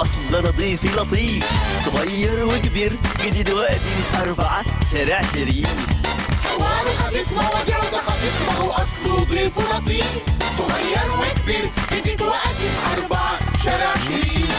أصل نظيف لطيف صغير وكبير جديد وقديم أربعة شارع شريف حوار خفيف مواضيع ده خفيف ما هو أصله ضيف لطيف صغير وكبير جديد وقديم أربعة شارع شريف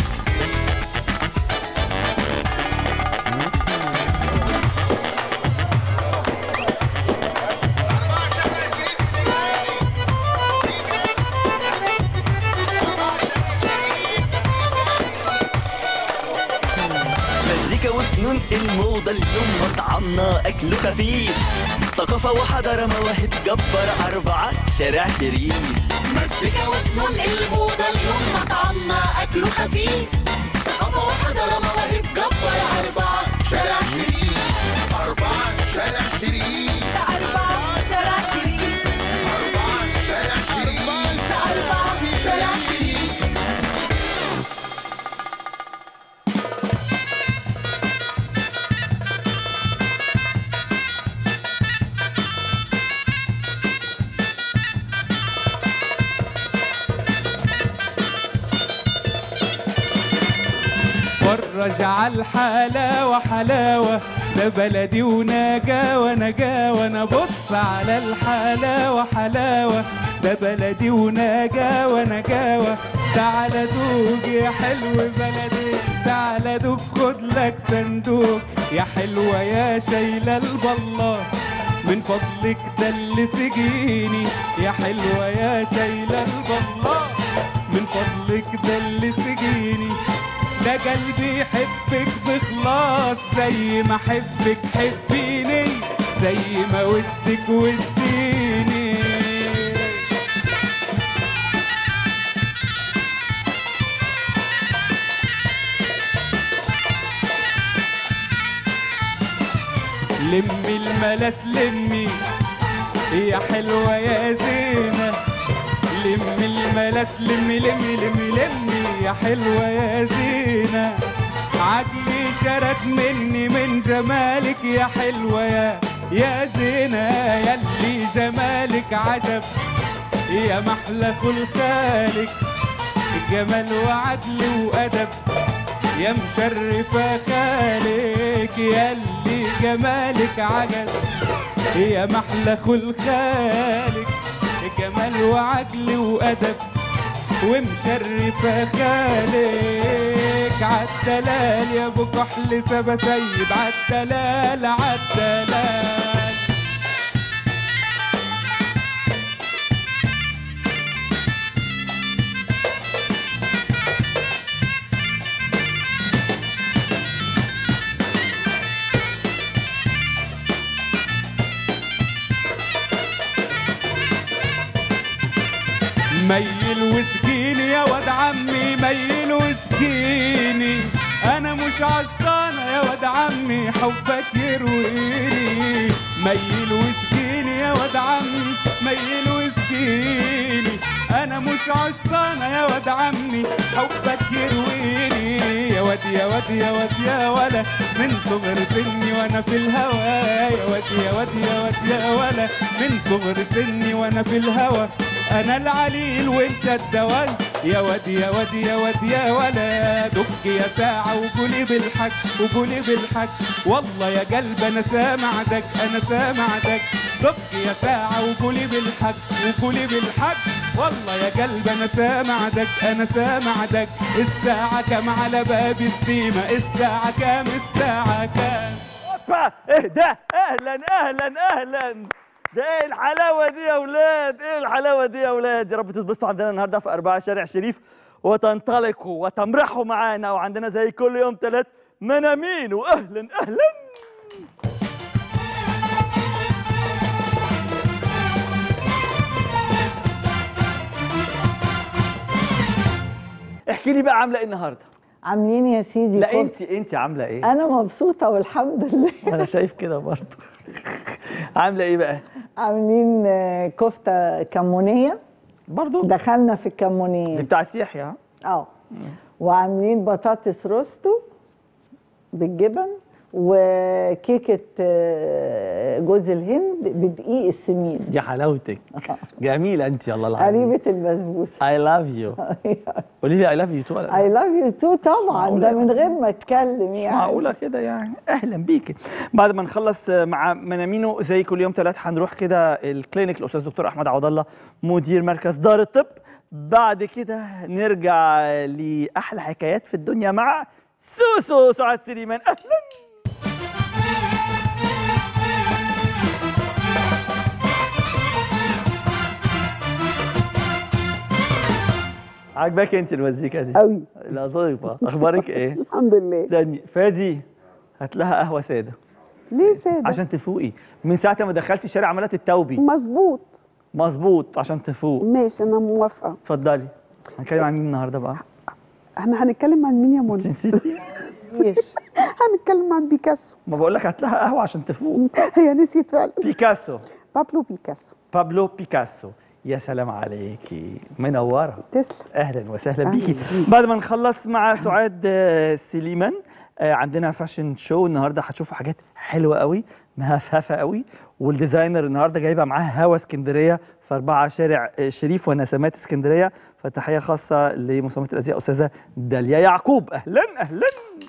مزيكا وفنون الموضة اليوم مطعمنا أكله خفيف ثقافة وحضارة مواهب جبار أربعة شارع شريف مزيكا وفنون الموضة اليوم مطعمنا أكله خفيف ثقافة وحضارة مواهب جبار أربعة شارع شريف أربعة شارع شريف أربعة شارع شريف أربعة شارع شريف أربعة شارع شريف فرج على الحلاوة حلاوة ده بلدي ونجاوة نجاوة انا بص على الحلاوة حلاوة ده بلدي ونجاوة نجاوة تعالى دوق يا حلو بلدي تعالى دوق خد لك صندوق يا حلوة يا شايلة البلاط من فضلك ده اللي سجيني يا حلوة يا شايلة البلاط من فضلك ده اللي سجيني ده قلبي يحبك بخلاص زي ما احبك حبيني زي ما ودك وديني لمي الملاس لمي يا حلوة يا زينة لمي الملاس لمي لمي لمي لمي يا حلوة يا زينة عقلي شرد مني من جمالك يا حلوة يا يا زينة يلي جمالك عجب يا محلى خلقالك جمال وعدل وأدب يا مشرفة خالك يلي جمالك عجب يا محلى خلقالك جمال وعدل وأدب ومشرفة خالك عالدلال يا ابو كحل سبا سيب عالدلال عالدلال ميل وسكيني يا واد عمي ميل وسكيني انا مش عطانة يا واد عمي حبك يرويني ميل وسكيني يا واد عمي ميل وسكيني انا مش عطانة يا واد عمي حبك يرويني يا واد يا واد يا واد يا ولا من صغر سني وانا في الهوى يا واد يا واد يا واد يا ولا من صغر سني وانا في الهوى انا العليل وانت الدوال يا واد يا واد يا واد يا ولا دق يا ساعة وقولي بالحق وقولي بالحق والله يا قلب انا سامع دق انا سامع دق دق يا ساعة وقولي بالحق وقولي بالحق والله يا قلب انا سامع دق انا سامع دق الساعة كام على باب السيمة الساعة كام الساعة كام اوبا ايه ده اهلا اهلا اهلا ده ايه الحلاوه دي يا اولاد ايه الحلاوه دي يا اولاد يا رب تتبسطوا عندنا النهارده في أربعة شارع شريف وتنطلقوا وتمرحوا معانا وعندنا زي كل يوم ثلاث منامين واهلا اهلا احكي لي بقى عامله ايه النهارده عاملين يا سيدي لا كفت- انت انت عامله ايه انا مبسوطه والحمد لله انا شايف كده برضه عامله ايه بقى عاملين آه، كفته كمونيه برضه دخلنا في دي الكمونيه بتاعت يحيى ها؟ اه وعاملين بطاطس روستو بالجبن وكيكه آه، جوز الهند بدقيق السمين يا حلاوتك جميله انت الله العظيم قريبه البسبوسه اي لاف يو قولي لي اي لاف يو تو اي لاف يو تو طبعا معقولة؟ ده من غير ما اتكلم مش يعني معقولة كده يعني أهلا بيكي بعد ما نخلص مع منامينو زي كل يوم ثلاث هنروح كده الكلينيك الأستاذ دكتور أحمد عوض الله مدير مركز دار الطب بعد كده نرجع لأحلى حكايات في الدنيا مع سوسو سعاد سليمان أهلا عجبك انت المزيكا دي قوي لطيفة اخبارك ايه الحمد لله استني فادي هات لها قهوه ساده ليه ساده عشان تفوقي من ساعه ما دخلتي الشارع عماله تتوبي مظبوط مظبوط عشان تفوق ماشي انا موافقه اتفضلي هنتكلم عن مين النهارده بقى احنا هنتكلم عن مين يا انت منى نسيتي ماشي هنتكلم عن بيكاسو ما بقول لك هات لها قهوه عشان تفوق هي نسيت فعلا بيكاسو بابلو بيكاسو بابلو بيكاسو يا سلام عليكي منوره تسلم اهلا وسهلا أهلاً بيكي بيك. بعد ما نخلص مع سعاد آه، سليمان آه، عندنا فاشن شو النهارده هتشوفوا حاجات حلوه قوي مهفهفه قوي والديزاينر النهارده جايبه معاها هوا اسكندريه في أربعة شارع آه، شريف ونسمات اسكندريه فتحيه خاصه لمصممه الازياء استاذه داليا يعقوب اهلا اهلا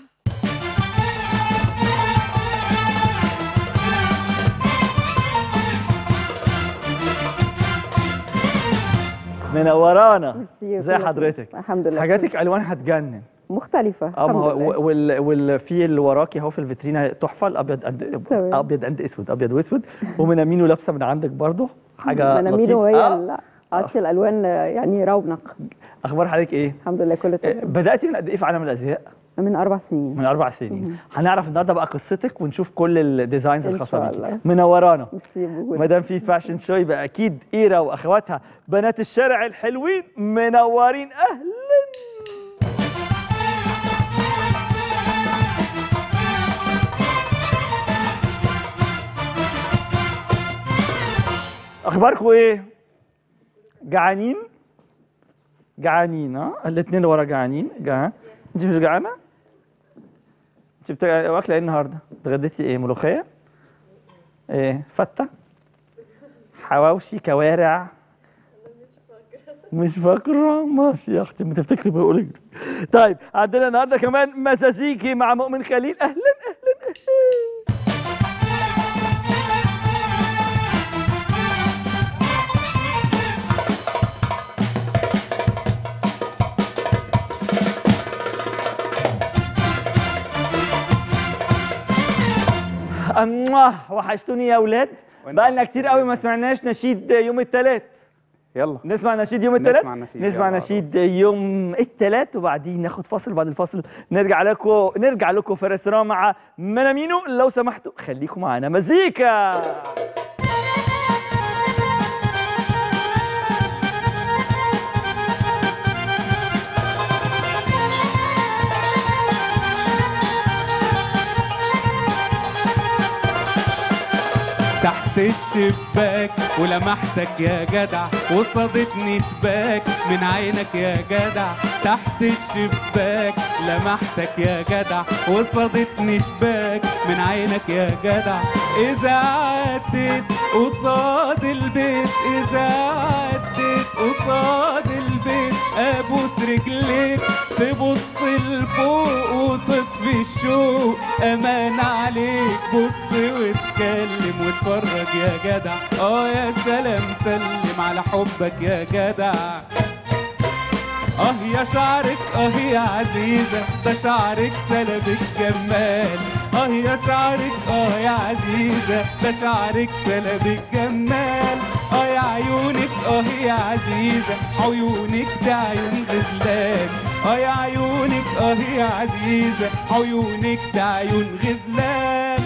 منورانا ميرسي ازي كل حضرتك خير. الحمد لله حاجاتك الوان هتجنن مختلفة اه ما الحمد هو لله. وال وال في اللي وراكي اهو في الفيترينا تحفه الابيض قد تمام. ابيض قد اسود ابيض واسود ومنامينو لابسه من عندك برضو حاجه منامينو لطيفة. هي آه. ال- عطي الالوان يعني رونق اخبار حضرتك ايه الحمد لله كله آه، تمام بداتي من قد ايه في عالم الازياء من اربع سنين من اربع سنين هنعرف النهارده بقى قصتك ونشوف كل الديزاينز إن الخاصه شاء بيكي الله. منورانا ميرسي بوجودك. ما دام في فاشن شو يبقى اكيد ايرا واخواتها بنات الشارع الحلوين منورين اهلا اخباركم ايه جعانين جعانين ها الاثنين اللي ورا جعانين جعان انت مش جعانه انت بتا... واكله ايه النهارده اتغديتي ايه ملوخيه ايه فته حواوشي كوارع مش فاكرة ماشي يا اختي ما تفتكري بقولك طيب عندنا النهارده كمان مساسيكي مع مؤمن خليل اهلا اهلا اهلا أمواه وحشتوني يا اولاد بقى لنا كتير قوي ما سمعناش نشيد يوم الثلاث يلا نسمع نشيد يوم الثلاث نسمع نشيد، نسمع يلا. نشيد يوم الثلاث وبعدين ناخد فاصل بعد الفاصل نرجع لكم نرجع لكم في ريستوران مع منامينو لو سمحتوا خليكم معانا مزيكا تحت الشباك ولمحتك يا جدع وصادتني شباك من عينك يا جدع تحت الشباك لمحتك يا جدع وصادتني شباك من عينك يا جدع إذا عدت قصاد البيت إذا عدت قصاد البيت أبوس رجليك تبص لفوق وتطفي الشوق أمان عليك بص واتكلم واتفرج يا جدع اه يا سلام سلم على حبك يا جدع اه يا شعرك اه يا عزيزة ده شعرك سلب الجمال اه يا شعرك اه يا عزيزة ده شعرك سلب الجمال اه يا عيونك اه يا عزيزة عيونك ده عيون غزلان اه يا عيونك اه يا عزيزة عيونك ده عيون غزلان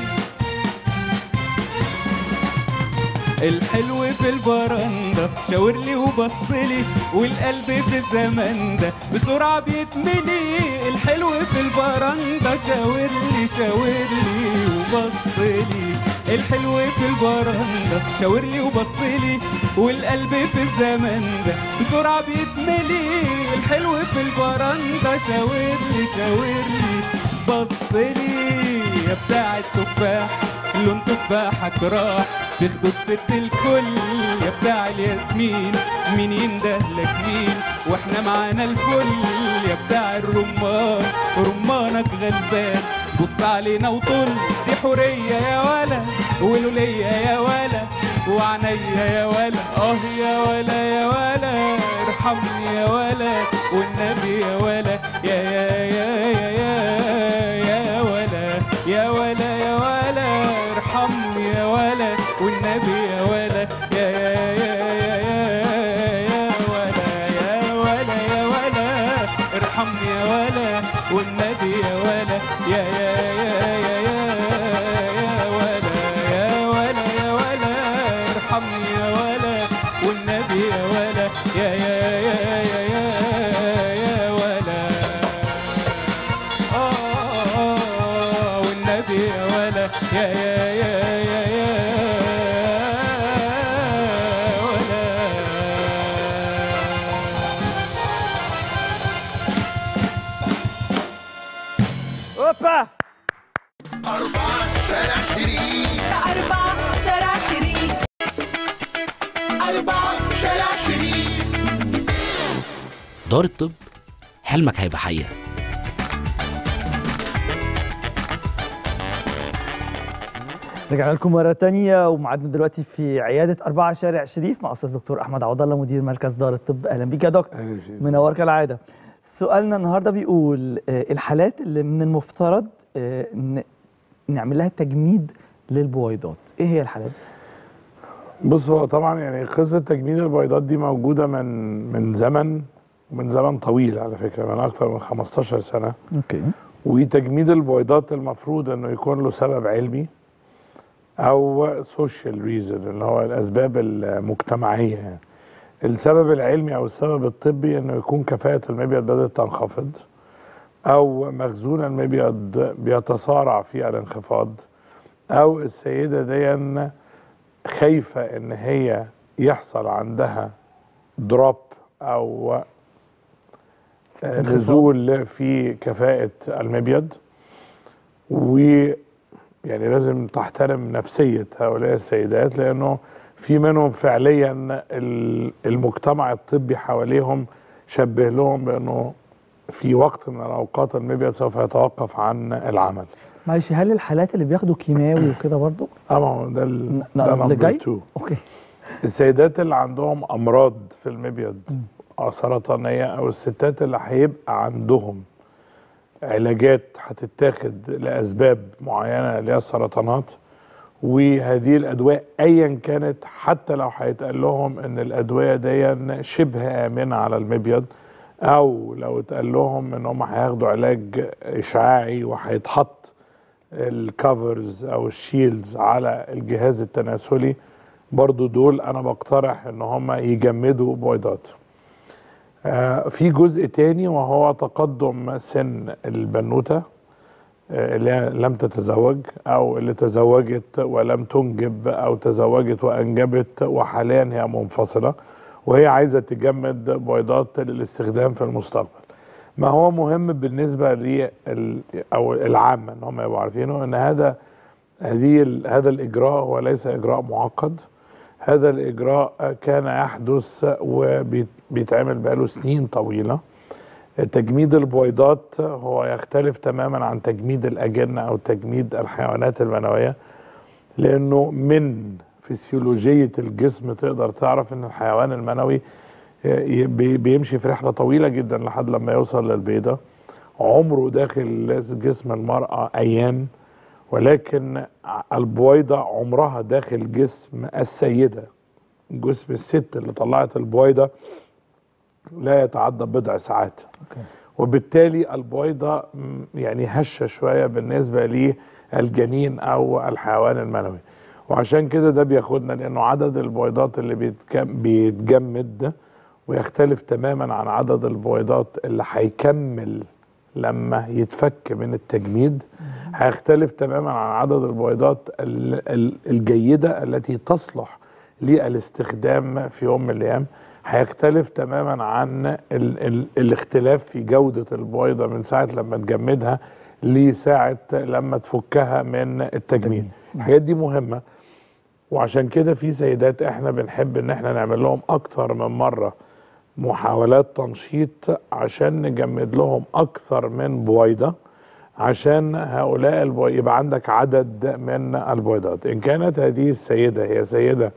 الحلو في البرندة شاور لي وبص لي والقلب في الزمن ده بسرعة بيتملي الحلو في البرندة شاور لي شاور لي وبص لي الحلو في البرندة شاور لي وبص لي والقلب في الزمن ده بسرعة بيتملي الحلو في البرندة شاور لي شاور لي بص لي يا بتاع التفاح لون تفاحك راح تاخده ست الكل يا بتاع الياسمين مين يندهلك مين واحنا معانا الفل يا بتاع الرمان رمانك غلبان بص علينا وطل دي حورية يا ولا ولولية يا ولا وعنيا يا ولا اه يا ولا يا ولا ارحمني يا ولا والنبي يا ولا يا يا يا يا يا يا ولا يا ولا يا ولا ارحمني يا ولا والنبي يا ولا يا يا يا يا يا يا ولا يا ولا يا ولا ارحمني يا ولا والنبي يا ولا يا يا يا يا يا يا ولا يا ولا يا ولا ارحمني يا ولا والنبي يا ولا يا يا يا يا يا يا ولا آه والنبي يا ولا يا يا يا يا يا ولا اوبا أربعة شارع شريف أربعة شارع شريف أربعة شارع شريف دار الطب حلمك هيبقى حقيقة رجعنا لكم مرة تانية ومعادنا دلوقتي في عيادة أربعة شارع شريف مع أستاذ دكتور أحمد عوض الله مدير مركز دار الطب أهلا بيك يا دكتور منور كالعادة سؤالنا النهاردة بيقول آه، الحالات اللي من المفترض آه، ن- نعمل لها تجميد للبويضات إيه هي الحالات دي؟ بص هو طبعا يعني قصه تجميد البيضات دي موجوده من من زمن ومن زمن طويل على فكره من اكتر من 15 سنه أوكي وتجميد البيضات المفروض انه يكون له سبب علمي او سوشيال ريزون اللي هو الاسباب المجتمعيه يعني. السبب العلمي او السبب الطبي انه يكون كفاءه المبيض بدات تنخفض او مخزون المبيض بيتصارع في الانخفاض او السيده دي خايفه ان هي يحصل عندها دروب او آه، انخفاض. نزول في كفاءة المبيض و يعني لازم تحترم نفسية هؤلاء السيدات لأنه في منهم فعليا ال- المجتمع الطبي حواليهم شبه لهم بأنه في وقت من الأوقات المبيض سوف يتوقف عن العمل معلش هل الحالات اللي بياخدوا كيماوي وكده برضو؟ اه ما هو ده ال- ن- ده اللي نمبر جاي؟ 2 أوكي السيدات اللي عندهم امراض في المبيض آه، سرطانيه او الستات اللي هيبقى عندهم علاجات هتتاخد لاسباب معينه اللي هي السرطانات وهذه الادويه ايا كانت حتى لو هيتقال لهم ان الادويه دي شبه امنه على المبيض او لو اتقال لهم ان هم هياخدوا علاج اشعاعي وهيتحط الكفرز او الشيلدز على الجهاز التناسلي برضو دول انا بقترح ان هم يجمدوا بويضات آه، في جزء تاني وهو تقدم سن البنوتة آه، اللي هي لم تتزوج او اللي تزوجت ولم تنجب او تزوجت وانجبت وحاليا هي منفصلة وهي عايزة تجمد بويضات للاستخدام في المستقبل ما هو مهم بالنسبة لي او العامة ان هم يبقوا عارفينه ان هذا هذه ال- هذا الاجراء هو ليس اجراء معقد هذا الاجراء كان يحدث وبيتعمل بقاله سنين طويله تجميد البويضات هو يختلف تماما عن تجميد الاجنه او تجميد الحيوانات المنويه لانه من فسيولوجيه الجسم تقدر تعرف ان الحيوان المنوي ي- بي- بيمشي في رحله طويله جدا لحد لما يوصل للبيضه عمره داخل جسم المراه ايام ولكن البويضة عمرها داخل جسم السيدة جسم الست اللي طلعت البويضة لا يتعدى بضع ساعات وبالتالي البويضة م، يعني هشة شوية بالنسبة للجنين أو الحيوان المنوي وعشان كده ده بياخدنا لأنه عدد البويضات اللي بيتكم- بيتجمد ده ويختلف تماما عن عدد البويضات اللي هيكمل لما يتفك من التجميد هيختلف تماما عن عدد البويضات ال- ال- الجيدة التي تصلح للاستخدام في يوم من الأيام هيختلف تماما عن ال ال الاختلاف في جودة البويضة من ساعة لما تجمدها لساعه لما تفكها من التجميد الحاجات دي مهمه وعشان كده في سيدات احنا بنحب ان احنا نعمل لهم اكثر من مره محاولات تنشيط عشان نجمد لهم اكثر من بويضه عشان هؤلاء البو... يبقى عندك عدد من البويضات ان كانت هذه السيده هي سيده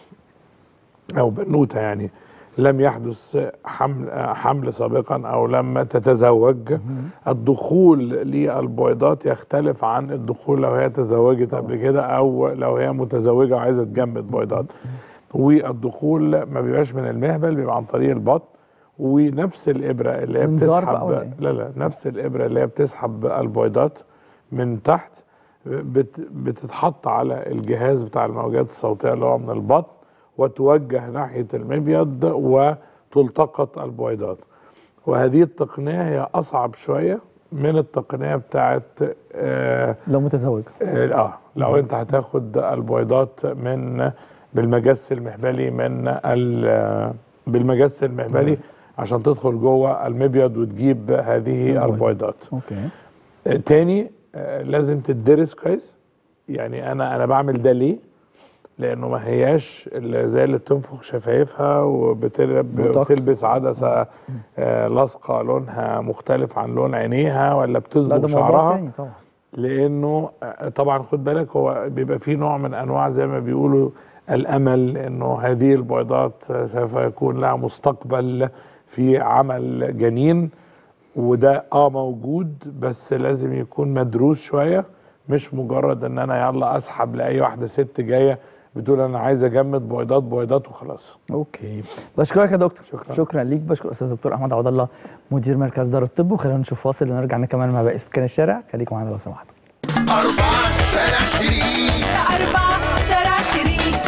او بنوته يعني لم يحدث حمل حمل سابقا او لم تتزوج الدخول للبويضات يختلف عن الدخول لو هي تزوجت قبل كده او لو هي متزوجه وعايزه تجمد بويضات والدخول ما بيبقاش من المهبل بيبقى عن طريق البطن ونفس الابره اللي هي منظار بقى ولا بتسحب لا لا نفس الابره اللي هي بتسحب البويضات من تحت بت بتتحط على الجهاز بتاع الموجات الصوتيه اللي هو من البطن وتوجه ناحيه المبيض وتلتقط البويضات وهذه التقنيه هي اصعب شويه من التقنيه بتاعت آه لو متزوج اه آه، لو انت هتاخد البويضات من بالمجس المهبلي من ال- بالمجس المهبلي عشان تدخل جوه المبيض وتجيب هذه البويضات اوكي آه، تاني آه، لازم تدرس كويس يعني انا انا بعمل ده ليه لانه ما هياش اللي زي اللي بتنفخ شفايفها وبتلبس عدسه آه، لاصقه لونها مختلف عن لون عينيها ولا لا بتصبغ ده موضوع شعرها تاني طبعا لانه آه، طبعا خد بالك هو بيبقى فيه نوع من انواع زي ما بيقولوا الامل انه هذه البيضات آه، سوف يكون لها مستقبل في عمل جنين وده اه موجود بس لازم يكون مدروس شويه مش مجرد ان انا يلا اسحب لاي واحده ست جايه بتقول انا عايز اجمد بيضات بيضات وخلاص اوكي بشكرك يا دكتور شكرا. شكرا ليك بشكر استاذ دكتور احمد عبد الله مدير مركز دار الطب وخلينا نشوف فاصل ونرجع نكمل مع باقي سكان الشارع خليكم معانا لو سمحتوا أربعة شارع شريف أربعة شارع شريف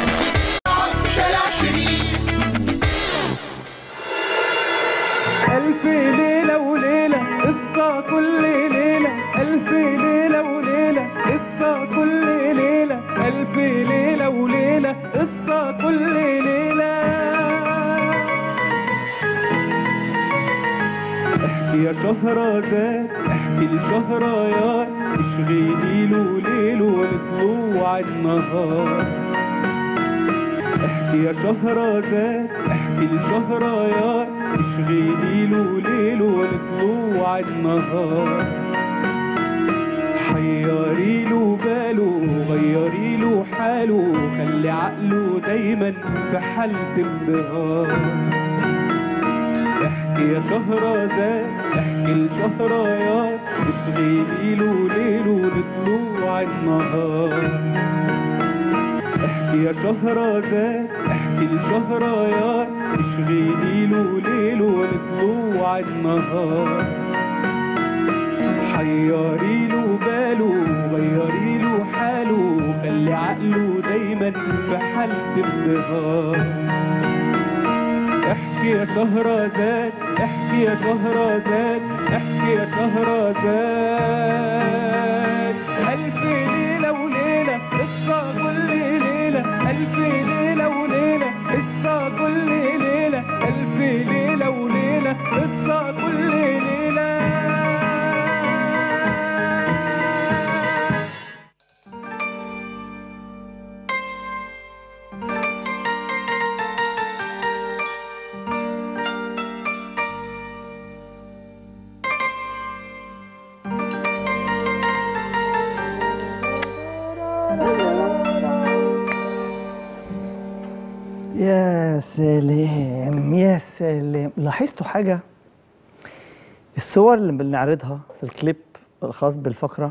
شارع شريف ألف ليلة وليلة قصة كل ليلة ألف ليلة وليلة قصة كل ليلة ألف ليلة وليلة قصة كل ليلة احكي يا شهرزاد احكي لشهريار اشغلي له ليل ولطلوع النهار احكي يا شهرزاد احكي لشهريار اشغلي له ليل ولطلوع النهار حيري له باله غيري له حاله خلي عقله دايما في حالة انبهار احكي يا شهرزاد احكي لشهريار اشغلي له ليل ولطلوع النهار احكي يا شهرزاد احكي لشهريار اشغلي له ليل ولطلوع النهار حيري له باله غيري له حاله خلي عقله دايما في حالة انبهار احكي يا شهرزاد احكي يا شهرزاد احكي يا شهرزاد ألف ليلة وليلة قصة كل ليلة ألف ليلة وليلة قصة كل ليلة ألف ليلة وليلة قصة كل ليلة يا سلام يا سلام لاحظتوا حاجة الصور اللي بنعرضها في الكليب الخاص بالفقرة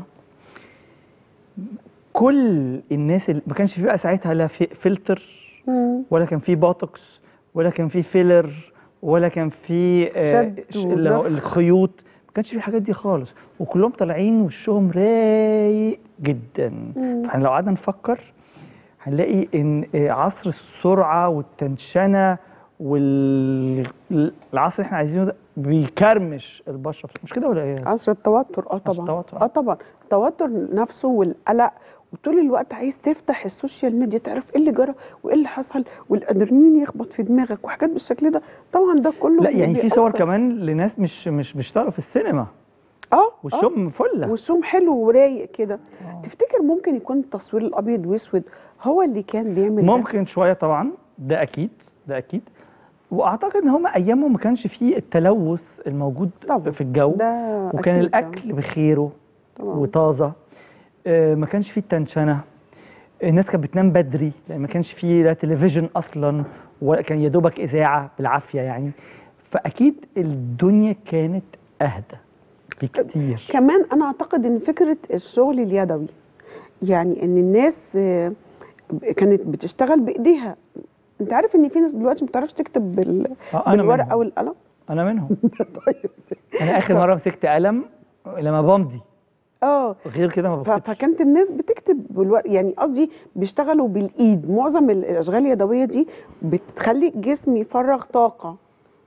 كل الناس اللي ما كانش في بقى ساعتها لا في فلتر ولا كان في بوتوكس ولا كان في فيلر ولا كان في آه، شد ش- اللي هو ودفع. الخيوط ما كانش في الحاجات دي خالص وكلهم طالعين وشهم رايق جدا فاحنا لو قعدنا نفكر هنلاقي ان آه، عصر السرعه والتنشنه والعصر اللي احنا عايزينه ده بيكرمش البشره مش كده ولا ايه؟ عصر التوتر اه عصر طبعا التوتر. اه طبعا التوتر نفسه والقلق وطول الوقت عايز تفتح السوشيال ميديا تعرف ايه اللي جرى وايه اللي حصل والادرينالين يخبط في دماغك وحاجات بالشكل ده طبعا ده كله لا يعني في صور بيأثر. كمان لناس مش مش بيشتغلوا في السينما اه والشم فله والشوم حلو ورايق كده تفتكر ممكن يكون التصوير الابيض واسود هو اللي كان بيعمل ده؟ ممكن شويه طبعا ده اكيد ده اكيد واعتقد ان هم ايامهم ما كانش فيه التلوث الموجود طبعاً. في الجو ده وكان أكيد الاكل بخيره طبعاً. وطازه آه، ما كانش فيه التنشنه الناس كانت بتنام بدري لان ما كانش فيه لا تلفزيون اصلا ولا كان يا دوبك اذاعه بالعافيه يعني فاكيد الدنيا كانت اهدى بكتير كمان انا اعتقد ان فكره الشغل اليدوي يعني ان الناس آه، كانت بتشتغل بايديها انت عارف ان في ناس دلوقتي ما بتعرفش تكتب بال... آه، أنا بالورقه منهم. والقلم انا منهم انا اخر مره مسكت قلم لما بمضي اه غير كده ما ف- بكتبش فكانت الناس بتكتب بالورق يعني قصدي بيشتغلوا بالايد معظم الاشغال اليدويه دي بتخلي الجسم يفرغ طاقه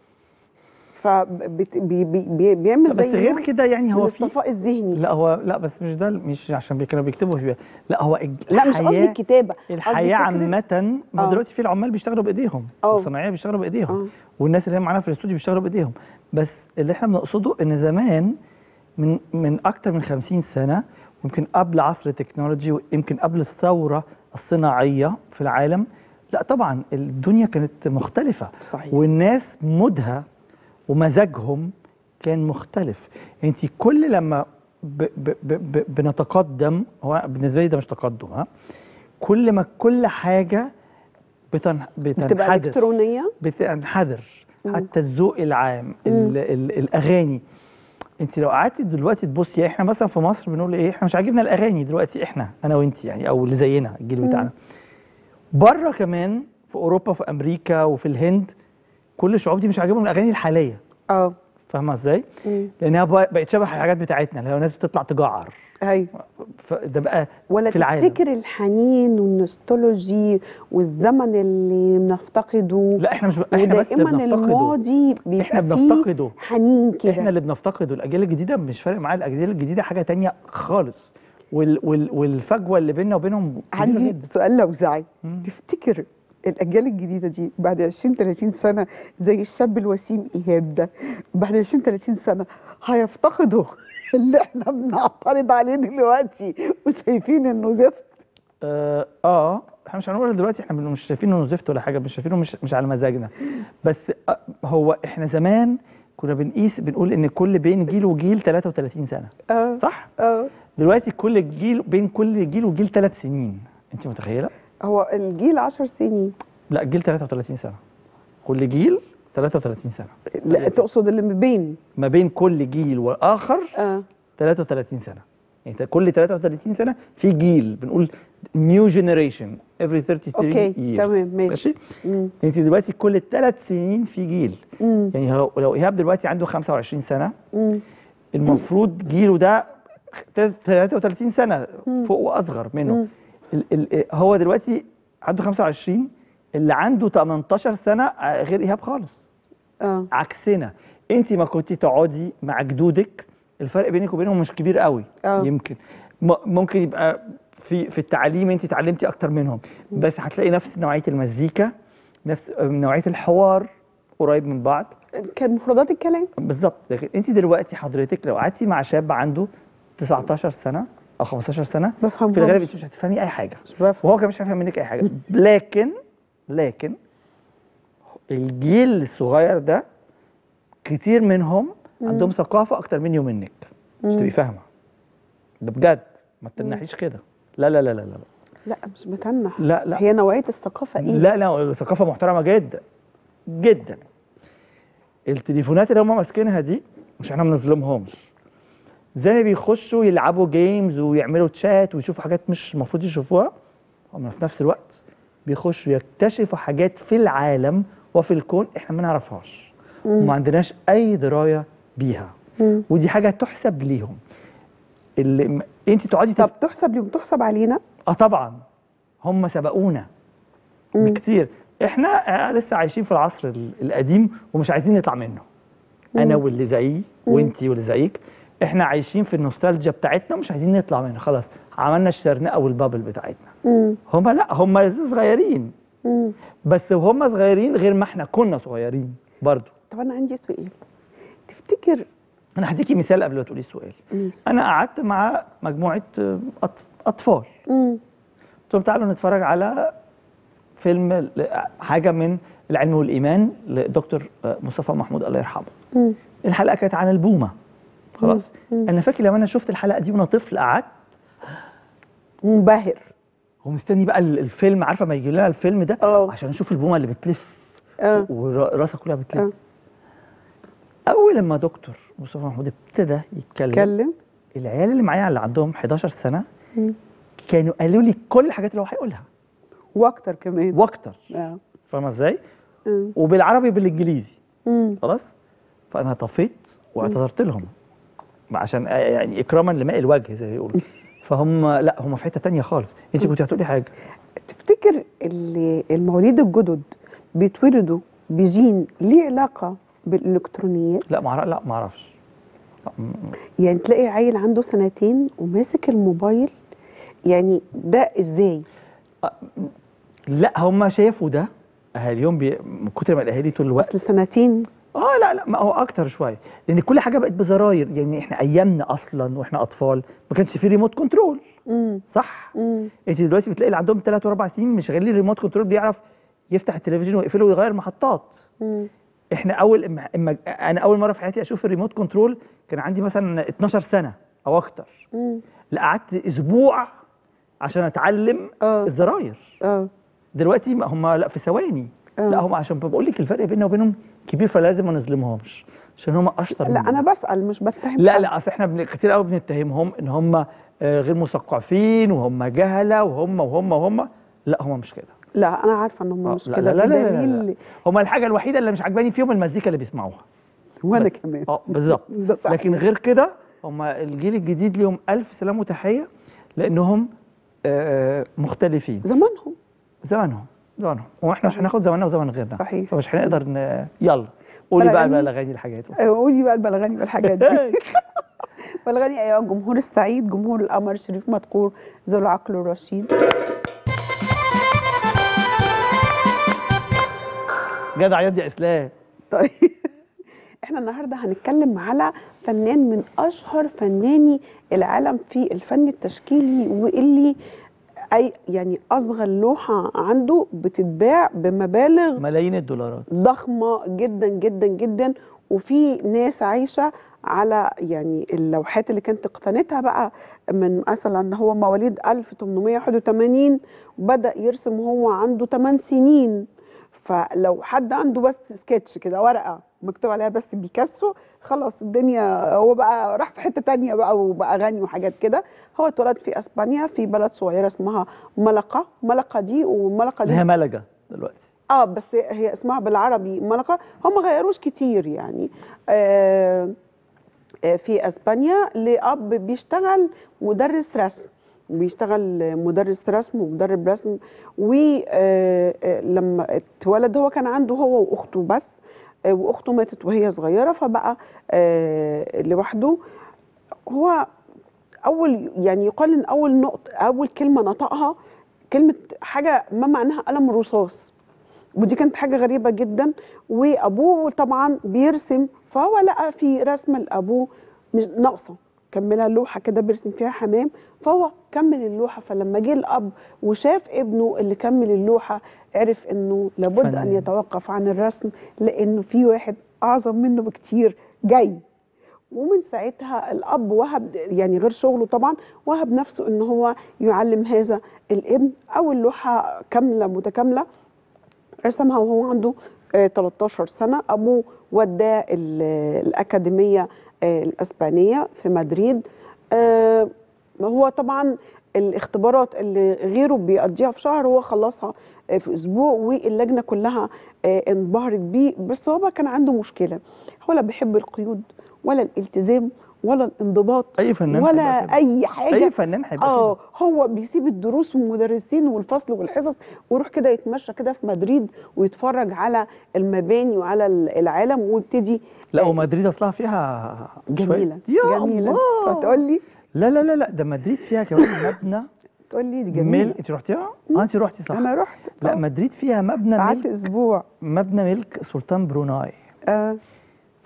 فبيعمل بس زي غير نوع كده يعني من هو في الصفاء الذهني لا هو لا بس مش ده مش عشان بي- كانوا بيكتبوا فيها لا هو الج- لا مش قصدي الحياة- الكتابه قصدي الحياه فكرة- عامه ما آه. هو دلوقتي في العمال بيشتغلوا بايديهم آه. والصناعيه بيشتغلوا بايديهم آه. والناس اللي هي معانا في الاستوديو بيشتغلوا بايديهم بس اللي احنا بنقصده ان زمان من من اكتر من 50 سنه ويمكن قبل عصر التكنولوجي ويمكن قبل الثوره الصناعيه في العالم لا طبعا الدنيا كانت مختلفه صحيح. والناس مودها ومزاجهم كان مختلف انت كل لما ب ب ب ب بنتقدم هو بالنسبه لي ده مش تقدم ها كل ما كل حاجه بتن بتبقى بتنحدر الكترونيه بتنحدر مم. حتى الذوق العام ال ال الاغاني انت لو قعدتي دلوقتي تبصي احنا مثلا في مصر بنقول ايه احنا مش عاجبنا الاغاني دلوقتي احنا انا وانت يعني او اللي زينا الجيل بتاعنا بره كمان في اوروبا في امريكا وفي الهند كل الشعوب دي مش عاجبهم الاغاني الحاليه اه فاهمه ازاي مم. لانها بق- بقت شبه الحاجات بتاعتنا اللي هو الناس بتطلع تجعر ايوه فده بقى ولا في العالم تفتكر الحنين والنوستولوجي والزمن اللي بنفتقده لا احنا مش احنا بس اللي ودائما بنفتقده الماضي بيبقى احنا فيه بنفتقده حنين كده احنا اللي بنفتقده الاجيال الجديده مش فارق معايا الاجيال الجديده حاجه تانية خالص وال وال والفجوه اللي بيننا وبينهم كبيره عندي جدا سؤال لوزعي مم. تفتكر الاجيال الجديده دي بعد 20 30 سنه زي الشاب الوسيم ايهاب ده بعد 20 30 سنه هيفتقدوا اللي احنا بنعترض عليه دلوقتي وشايفين انه زفت اه, آه احنا مش هنقول دلوقتي احنا مش شايفينه انه زفت ولا حاجه مش شايفينه مش مش على مزاجنا بس آه هو احنا زمان كنا بنقيس بنقول ان كل بين جيل وجيل 33 سنه اه صح اه دلوقتي كل جيل بين كل جيل وجيل ثلاث سنين انت متخيله هو الجيل 10 سنين لا الجيل 33 سنه كل جيل 33 سنه لا تقصد اللي ما بين ما بين كل جيل واخر اه 33 سنه يعني انت كل 33 سنه في جيل بنقول نيو جينيريشن every 33 اوكي years تمام ماشي ماشي مم. انت دلوقتي كل ثلاث سنين في جيل مم. يعني لو لو ايهاب دلوقتي عنده 25 سنه مم. المفروض جيله ده 33 سنه مم. فوق واصغر منه مم. ال ال هو دلوقتي عنده 25 اللي عنده 18 سنه آه، غير ايهاب خالص اه عكسنا انت ما كنتي تقعدي مع جدودك الفرق بينك وبينهم مش كبير قوي آه. يمكن م- ممكن يبقى في في التعليم انت اتعلمتي اكتر منهم بس هتلاقي نفس نوعيه المزيكا نفس نوعيه الحوار قريب من بعض كان مفردات الكلام بالظبط لكن انت دلوقتي حضرتك لو قعدتي مع شاب عنده 19 سنه او 15 سنه بفهم في الغالب انت مش هتفهمي اي حاجه مش بفهم وهو كمان مش هيفهم منك اي حاجه لكن لكن الجيل الصغير ده كتير منهم عندهم ثقافه اكتر مني ومنك مش تبقي فاهمه ده بجد ما تتنحيش كده لا لا لا لا لا لا مش بتنح لا لا هي نوعيه الثقافه ايه لا لا ثقافه محترمه جدا جدا التليفونات اللي هم ماسكينها دي مش احنا ما بنظلمهمش زي ما بيخشوا يلعبوا جيمز ويعملوا تشات ويشوفوا حاجات مش المفروض يشوفوها هم في نفس الوقت بيخشوا يكتشفوا حاجات في العالم وفي الكون احنا ما نعرفهاش وما عندناش اي درايه بيها مم. ودي حاجه تحسب ليهم اللي م- انت تقعدي طب تحسب ليهم تحسب علينا اه طبعا هم سبقونا مم. بكتير احنا آه، لسه عايشين في العصر ال- القديم ومش عايزين نطلع منه انا واللي زيي وانتي واللي زيك احنا عايشين في النوستالجيا بتاعتنا ومش عايزين نطلع منها خلاص عملنا الشرنقه والبابل بتاعتنا مم. هم لا هم لسه صغيرين مم. بس وهم صغيرين غير ما احنا كنا صغيرين برضو طب انا عندي سؤال تفتكر انا هديكي مثال قبل ما تقولي السؤال ماشي. انا قعدت مع مجموعه آه، أط- اطفال مم. قلت لهم تعالوا نتفرج على فيلم ل- حاجه من العلم والايمان لدكتور آه، مصطفى محمود الله يرحمه مم. الحلقه كانت عن البومه خلاص مم. انا فاكر لما انا شفت الحلقه دي وانا طفل قعدت منبهر ومستني بقى ال- الفيلم عارفه ما يجي لنا الفيلم ده اه عشان اشوف البومه اللي بتلف اه وراسها كلها بتلف آه. اول لما دكتور مصطفى محمود ابتدى يتكلم اتكلم العيال اللي معايا اللي عندهم 11 سنه مم. كانوا قالوا لي كل الحاجات اللي هو هيقولها واكتر كمان واكتر اه فاهمه ازاي مم. وبالعربي بالانجليزي مم. خلاص فانا طفيت واعتذرت لهم عشان آه، يعني اكراما لماء الوجه زي ما بيقولوا فهم لا هم في حته تانية خالص انت كنت هتقولي حاجه تفتكر ال- المواليد الجدد بيتولدوا بجين ليه علاقه بالالكترونيات لا ما لا ما اعرفش يعني تلاقي عيل عنده سنتين وماسك الموبايل يعني ده ازاي لا هم شافوا ده اهاليهم بي... من كتر ما الاهالي طول الوقت اصل سنتين اه لا لا ما هو اكتر شويه لان كل حاجه بقت بزراير يعني احنا ايامنا اصلا واحنا اطفال ما كانش في ريموت كنترول امم صح امم انت دلوقتي بتلاقي اللي عندهم 3 واربع سنين مش غير ريموت كنترول بيعرف يفتح التلفزيون ويقفله ويغير محطات امم احنا اول اما اما انا اول مره في حياتي اشوف الريموت كنترول كان عندي مثلا 12 سنه او اكتر امم لا قعدت اسبوع عشان اتعلم اه الزراير اه دلوقتي ما هم لا في ثواني آه. لا هم عشان بقول لك الفرق بيننا وبينهم كبير فلازم ما نظلمهمش عشان هم اشطر لا مننا. انا بسال مش بتهم لا حد. لا اصل احنا بن- كتير قوي بنتهمهم ان هم آه، غير مثقفين وهم جهله وهم وهم وهم لا هم مش كده لا انا عارفه ان هم آه، مش لا كده لا لا لا, لا, بدليل- لا. هم الحاجه الوحيده اللي مش عاجباني فيهم المزيكا اللي بيسمعوها وانا بس. كمان اه بالظبط ده صحيح. لكن غير كده هم الجيل الجديد ليهم الف سلام وتحيه لانهم آه، مختلفين زمانهم زمانهم زمانهم واحنا مش هناخد زماننا وزمن غيرنا صحيح. فمش هنقدر ن... يلا قولي بقى بلغني. بقى الاغاني الحاجات آه، قولي بقى البلغني والحاجات دي بلغني ايوه الجمهور السعيد جمهور القمر شريف مدقور ذو العقل الرشيد جدع يا اسلام طيب احنا النهارده هنتكلم على فنان من اشهر فناني العالم في الفن التشكيلي واللي اي يعني اصغر لوحه عنده بتتباع بمبالغ ملايين الدولارات ضخمه جدا جدا جدا وفي ناس عايشه على يعني اللوحات اللي كانت اقتنتها بقى من مثلا هو مواليد 1881 وبدا يرسم وهو عنده 8 سنين فلو حد عنده بس سكتش كده ورقه مكتوب عليها بس بيكاسو خلاص الدنيا هو بقى راح في حته تانية بقى وبقى غني وحاجات كده هو اتولد في اسبانيا في بلد صغيره اسمها ملقا ملقا دي وملقا دي اللي هي ملجا دلوقتي اه بس هي اسمها بالعربي ملقا هم ما غيروش كتير يعني آه آه، في اسبانيا لاب بيشتغل مدرس رسم بيشتغل مدرس رسم ومدرب رسم ولما اتولد هو كان عنده هو واخته بس آه، واخته ماتت وهي صغيره فبقى آه، لوحده هو اول يعني يقال ان اول نقطه اول كلمه نطقها كلمه حاجه ما معناها قلم رصاص ودي كانت حاجه غريبه جدا وابوه طبعا بيرسم فهو لقى في رسم لابوه مش ناقصه كملها لوحه كده بيرسم فيها حمام فهو كمل اللوحه فلما جه الاب وشاف ابنه اللي كمل اللوحه عرف انه لابد ان فنان. يتوقف عن الرسم لانه في واحد اعظم منه بكتير جاي ومن ساعتها الاب وهب يعني غير شغله طبعا وهب نفسه ان هو يعلم هذا الابن اول لوحه كامله متكامله رسمها وهو عنده آه، 13 سنه ابوه وداه ال- الاكاديميه آه، الاسبانيه في مدريد آه، هو طبعا الاختبارات اللي غيره بيقضيها في شهر هو خلصها آه، في اسبوع واللجنه كلها آه، انبهرت بيه بس هو بقى كان عنده مشكله هو لا بيحب القيود ولا الالتزام ولا الانضباط اي فنان ولا هيبقى كده. اي حاجه اي فنان هيبقى اه كده هو بيسيب الدروس والمدرسين والفصل والحصص ويروح كده يتمشى كده في مدريد ويتفرج على المباني وعلى العالم ويبتدي لا آه، ومدريد اصلها فيها جميله شوية. يا جميله الله فتقول لي لا لا لا لا ده مدريد فيها كمان مبنى تقول لي دي مل جميله انت رحتيها؟ اه انت رحتي صح انا رحت لا آه. مدريد فيها مبنى قعدت ملك اسبوع مبنى ملك سلطان بروناي آه.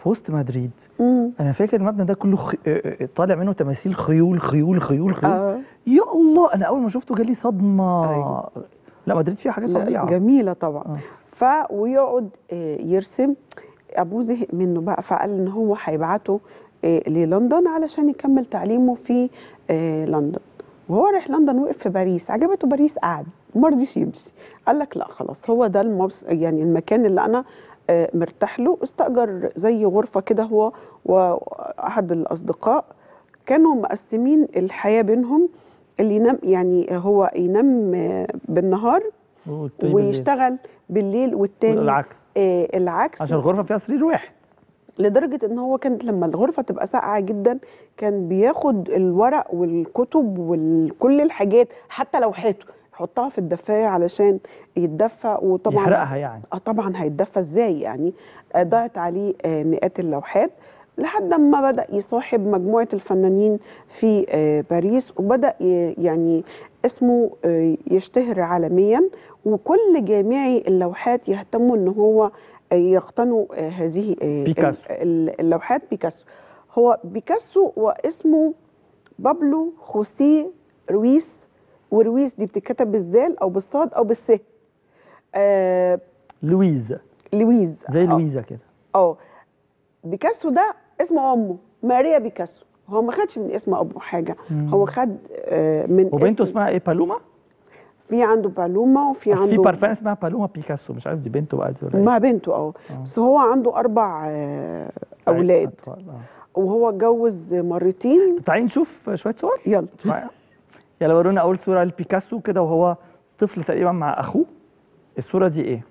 في وسط مدريد مم. انا فاكر المبنى ده كله خي... آه، آه، طالع منه تماثيل خيول خيول خيول خيول آه. يا الله انا اول ما شفته جالي صدمه أيوة. لا مدريد فيها حاجات لا، فظيعه جميله طبعا آه. ف ويقعد آه، يرسم ابوه زهق منه بقى فقال ان هو هيبعته آه، للندن علشان يكمل تعليمه في آه، لندن وهو رايح لندن وقف في باريس عجبته باريس قعد ما رضيش يمشي قال لك لا خلاص هو ده المبس يعني المكان اللي انا آه، مرتاح له استأجر زي غرفة كده هو وأحد الأصدقاء كانوا مقسمين الحياة بينهم اللي ينام يعني هو ينام آه، بالنهار والتاني بالليل. ويشتغل بالليل والتاني العكس آه العكس عشان الغرفه فيها سرير واحد لدرجة ان هو كان لما الغرفة تبقى ساقعة جدا كان بياخد الورق والكتب وكل الحاجات حتى لوحاته يحطها في الدفاية علشان يتدفى وطبعا يحرقها يعني اه طبعا هيتدفى ازاي يعني آه، ضاعت عليه آه، مئات اللوحات لحد ما بدأ يصاحب مجموعة الفنانين في آه، باريس وبدأ ي- يعني اسمه آه، يشتهر عالميا وكل جامعي اللوحات يهتموا ان هو آه، يقتنوا آه، هذه آه، بيكاسو. ال- ال- اللوحات بيكاسو هو بيكاسو واسمه بابلو خوسيه رويس ورويس دي بتتكتب بالزال او بالصاد او بالس آه لويزا لويز زي آه. لويزا كده اه بيكاسو ده اسم امه ماريا بيكاسو هو ما خدش من اسم ابوه حاجه مم. هو خد آه، من وبنته اسم اسمها ايه بالوما في عنده بالوما وفي أصل عنده في بارفان اسمها بالوما بيكاسو مش عارف دي بنته بقى دي ولا إيه. مع بنته اه آه. بس هو عنده اربع آه، اولاد أطفال، آه. وهو اتجوز مرتين تعالي نشوف شويه صور يلا معايا يلا ورونا اول صوره لبيكاسو كده وهو طفل تقريبا مع اخوه الصوره دي ايه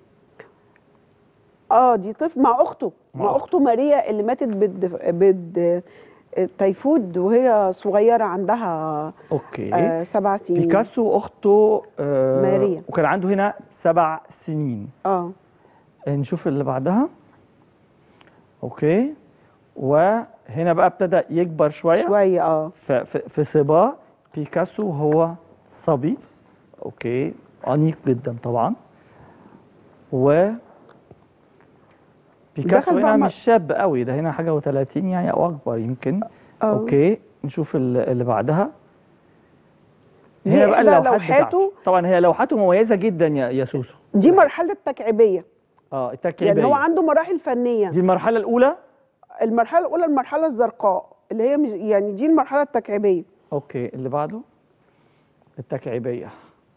اه دي طفل مع اخته مع مع, أخته. اخته ماريا اللي ماتت بد بد تيفود وهي صغيره عندها اوكي آه سبع سنين بيكاسو اخته آه ماريا. وكان عنده هنا سبع سنين اه نشوف اللي بعدها اوكي وهنا بقى ابتدى يكبر شويه شويه اه في, في, في صباه بيكاسو هو صبي اوكي انيق جدا طبعا و بيكاسو دخل بقى هنا مع- مش شاب قوي ده هنا حاجه و30 يعني او اكبر يمكن آه. اوكي نشوف ال- اللي بعدها دي هنا بقى إحدى اللوحات لوحاته. بتاعته طبعا هي لوحاته مميزه جدا يا يا سوسو دي مرحله تكعيبيه اه التركيبيه يعني هو عنده مراحل فنيه دي المرحله الاولى المرحله الاولى المرحله الزرقاء اللي هي مش يعني دي المرحله التكعيبيه اوكي اللي بعده التكعيبيه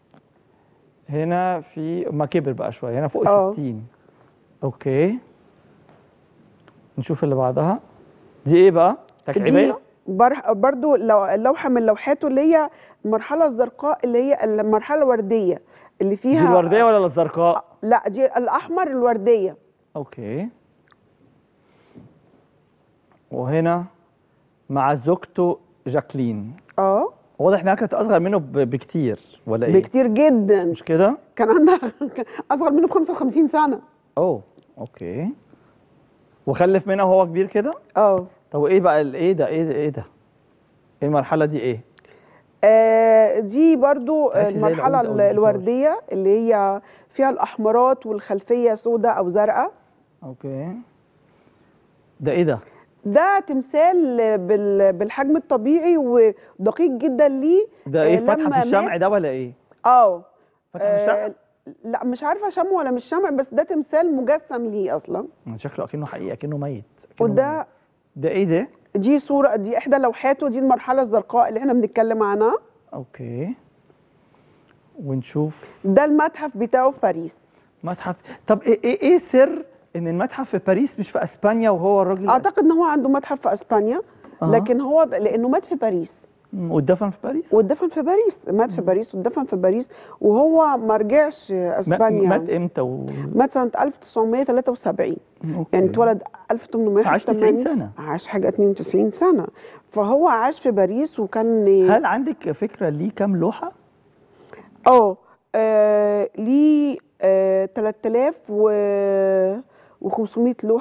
هنا في ما كبر بقى شويه هنا فوق آه. ال 60 اوكي نشوف اللي بعدها دي ايه بقى تكعيبيه دي بر- برضو لو لوحه من لوحاته اللي هي المرحله الزرقاء اللي هي المرحله الورديه اللي دي فيها الورديه ولا الزرقاء لا دي الاحمر الورديه اوكي وهنا مع زوجته جاكلين اه واضح انها كانت اصغر منه ب- بكتير ولا ايه بكتير جدا مش كده كان عندها اصغر منه ب 55 سنه اوه اوكي وخلف منها وهو كبير كده اه طب ايه بقى ال- ايه ده ايه ده ايه ده ايه المرحله دي ايه آه، دي برضو تحسي زي المرحله العود أو ال- الجيتار. الورديه اللي هي فيها الاحمرات والخلفيه سوداء او زرقاء اوكي ده ايه ده ده تمثال بال- بالحجم الطبيعي ودقيق جدا ليه ده ايه آه، في لما متحف الشمع مات- ده ولا ايه اه متحف الشمع آه، لا مش عارفه شمع ولا مش شمع بس ده تمثال مجسم ليه اصلا شكله اكنه حقيقي اكنه ميت أكنه ميت. وده ده ايه ده دي صوره دي احدى لوحاته دي المرحله الزرقاء اللي احنا بنتكلم عنها اوكي ونشوف ده المتحف بتاعه في باريس متحف طب ايه ايه, إيه سر ان المتحف في باريس مش في اسبانيا وهو الراجل اعتقد ان هو عنده متحف في اسبانيا أها. لكن هو لانه مات في باريس مم، واتدفن في باريس واتدفن في باريس مات في باريس واتدفن في باريس وهو ما رجعش ما- اسبانيا مات امتى و... مات سنه 1973 أوكي. يعني اتولد 1880 عاش 90 سنة. عاش حاجه 92 سنه فهو عاش في باريس وكان هل عندك فكره ليه كام لوحه اه آه، ليه آه 3500 لوحه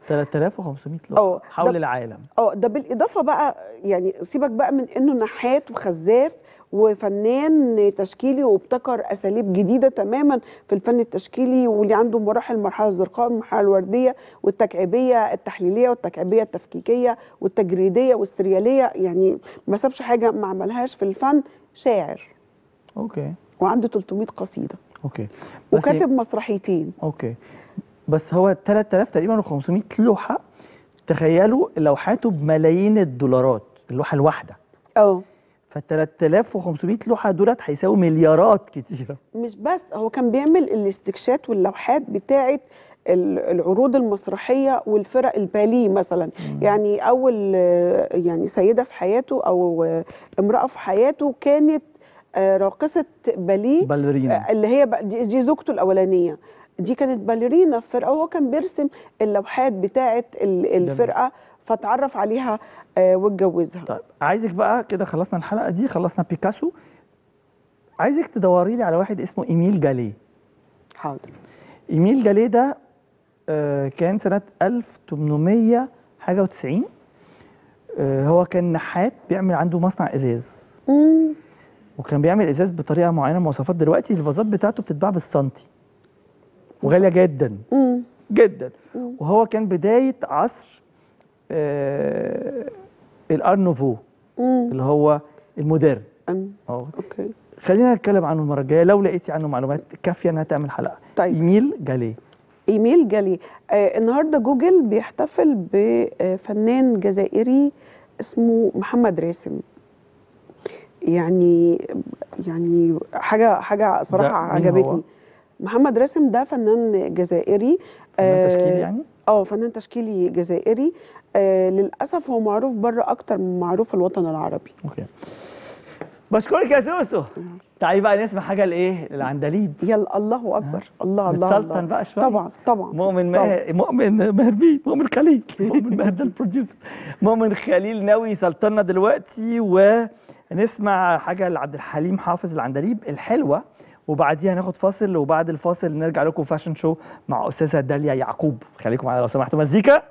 3500 لوحه اه حول ده- العالم اه ده بالاضافه بقى يعني سيبك بقى من انه نحات وخزاف وفنان تشكيلي وابتكر اساليب جديده تماما في الفن التشكيلي واللي عنده مراحل المرحله الزرقاء والمرحله الورديه والتكعيبيه التحليليه والتكعيبيه التفكيكيه والتجريديه والسرياليه يعني ما سابش حاجه ما عملهاش في الفن شاعر اوكي وعنده 300 قصيده اوكي بس وكاتب مسرحيتين اوكي بس هو 3000 تقريبا و500 لوحه تخيلوا لوحاته بملايين الدولارات اللوحه الواحده اه ف 3500 لوحه دولت هيساووا مليارات كتيره مش بس هو كان بيعمل الاستكشات واللوحات بتاعه ال- العروض المسرحيه والفرق الباليه مثلا يعني اول آه، يعني سيده في حياته او آه، امراه في حياته كانت آه، راقصه باليه باليرينا آه، اللي هي بقى- دي دي زوجته الاولانيه دي كانت باليرينا في فرقه وهو كان بيرسم اللوحات بتاعه ال- الفرقه فتعرف عليها آه، واتجوزها طيب عايزك بقى كده خلصنا الحلقه دي خلصنا بيكاسو عايزك تدوري لي على واحد اسمه ايميل جاليه حاضر ايميل جاليه ده آه، كان سنه 1800 حاجه و90 هو كان نحات بيعمل عنده مصنع ازاز مم. وكان بيعمل ازاز بطريقه معينه مواصفات دلوقتي الفازات بتاعته بتتباع بالسنتي وغاليه جدا مم. جدا مم. وهو كان بدايه عصر آه الار نوفو مم. اللي هو المودرن أم. اه اوكي خلينا نتكلم عنه المره الجايه لو لقيتي عنه معلومات كافيه انها تعمل حلقه طيب. ايميل جاليه ايميل جالي آه النهارده جوجل بيحتفل بفنان جزائري اسمه محمد راسم يعني يعني حاجه حاجه صراحه ده مين هو؟ عجبتني محمد راسم ده فنان جزائري فنان تشكيلي يعني؟ اه فنان تشكيلي جزائري آه للاسف هو معروف بره اكتر من معروف في الوطن العربي اوكي بشكرك يا سوسو تعالي بقى نسمع حاجه لايه العندليب يلا الله اكبر الله الله نتسلطن الله بقى شويه طبعا طبعا مؤمن طبعا. ماهر مؤمن مهربي مؤمن خليل مؤمن ماهر ده البروديوسر مؤمن خليل ناوي يسلطنا دلوقتي ونسمع حاجه لعبد الحليم حافظ العندليب الحلوه وبعديها ناخد فاصل وبعد الفاصل نرجع لكم فاشن شو مع استاذه داليا يعقوب خليكم معانا لو سمحتوا مزيكا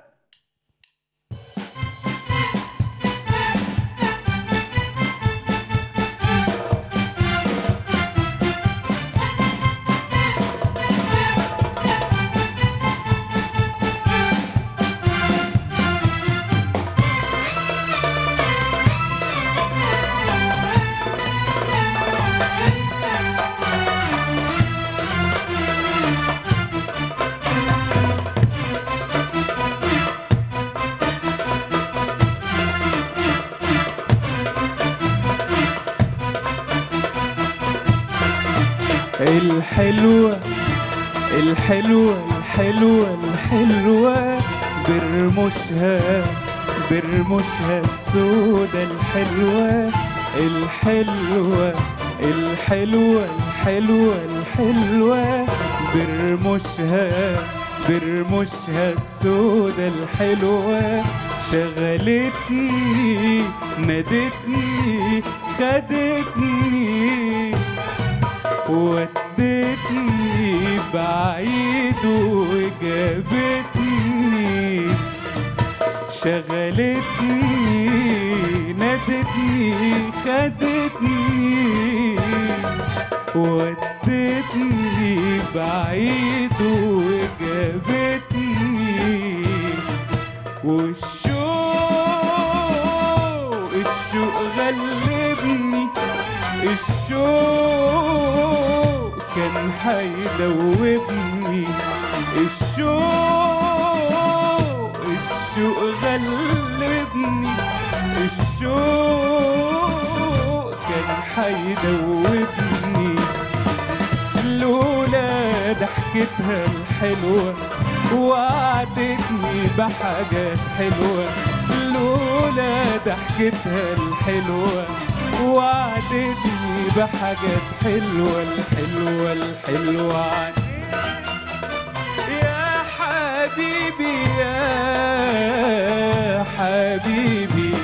الحلوة الحلوة الحلوة الحلوة برموشها برموشها السودة الحلوة الحلوة الحلوة الحلوة الحلوة برموشها برموشها السودة الحلوة شغلتني نادتني خدتني ودتني بعيد وجابتني شغلتني نادتني خدتني ودتني بعيد وجابتني والشوق الشوق غلبني الشوق كان هيدوبني الشوق الشوق غلبني الشوق كان هيدوبني لولا ضحكتها الحلوة وعدتني بحاجات حلوة لولا ضحكتها الحلوة وعدتني بحاجات حلوة الحلوة الحلوة يا حبيبي يا حبيبي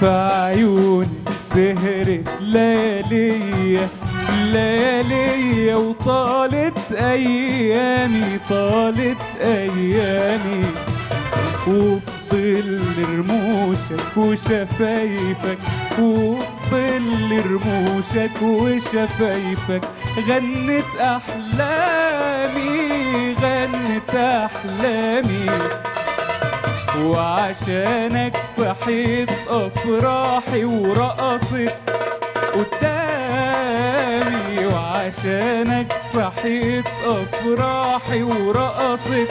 في عيوني سهرت لياليا لياليا وطالت ايامي طالت ايامي وفضل رموشك وشفايفك وفضل رموشك وشفايفك غنت احلامي غنت احلامي وعشانك صحيت افراحي ورقصت قدامي وعشانك صحيت افراحي ورقصت